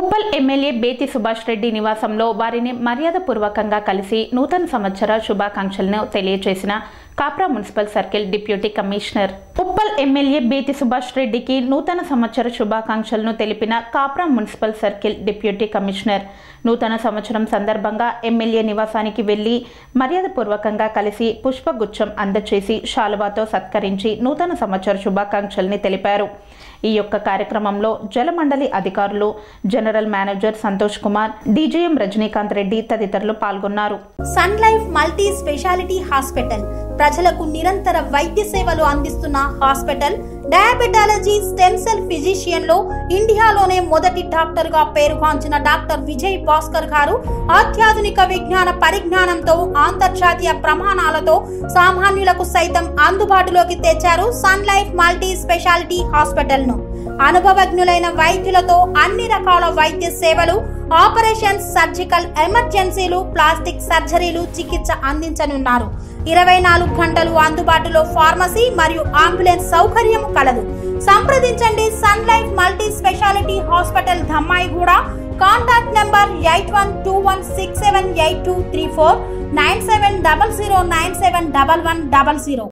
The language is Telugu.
ఉప్పల్ ఎమ్మెల్యే బేతి సుభాష్ రెడ్డి నివాసంలో వారిని మర్యాదపూర్వకంగా కలిసి నూతన సంవత్సర శుభాకాంక్షలను తెలియజేసిన Kapra municipal circle deputy commissioner Uppal MLA Bethi Subhash రెడ్డికి నూతన సంవత్సర శుభాకాంక్షలను తెలిపిన Kapra municipal circle deputy commissioner నూతన సంవత్సరం సందర్భంగా ఎమ్మెల్యే నివాసానికి వెళ్లి మర్యాదపూర్వకంగా కలిసి పుష్పగుచ్చం అందచేసి శాలువాతో సత్కరించి నూతన సంవత్సర శుభాకాంక్షల్ని తెలిపారు ఈ యొక్క కార్యక్రమంలో జలమండలి అధికారులు general manager Santosh Kumar DGM Rajinikanth Reddy తదితరులు పాల్గొన్నారు Sun Life multi speciality hospital ప్రజలకు నిరంతర వైద్య సేవలు అందిస్తున్న hospital diabetology stem cell physician లో ఇండియాలోనే మొదటి డాక్టర్ గా పేరుగాంచిన డాక్టర్ విజయ్ భాస్కర్ గారు అత్యాధునిక విజ్ఞాన పరిజ్ఞానంతో అంతర్జాతీయ ప్రమాణాలతో సామాన్యులకు సైతం అందుబాటులోకి తెచ్చారు Sun Life multi speciality hospital ను అనుభవజ్ఞులైన వైద్యులతో అన్ని రకాల వైద్య సేవలు ఆపరేషన్స్ సర్జికల్ ఎమర్జెన్సీలు ప్లాస్టిక్ సర్జరీలు చికిత్స అందించనున్నారు ఇరవై నాలుగు గంటలు అందుబాటులో ఫార్మసీ మరియు అంబులెన్స్ సౌకర్యం కలదు సంప్రదించండి Sun Life multi speciality hospital Dammaiguda contact number eight one two one six seven eight two three four nine seven double zero nine seven double one double zero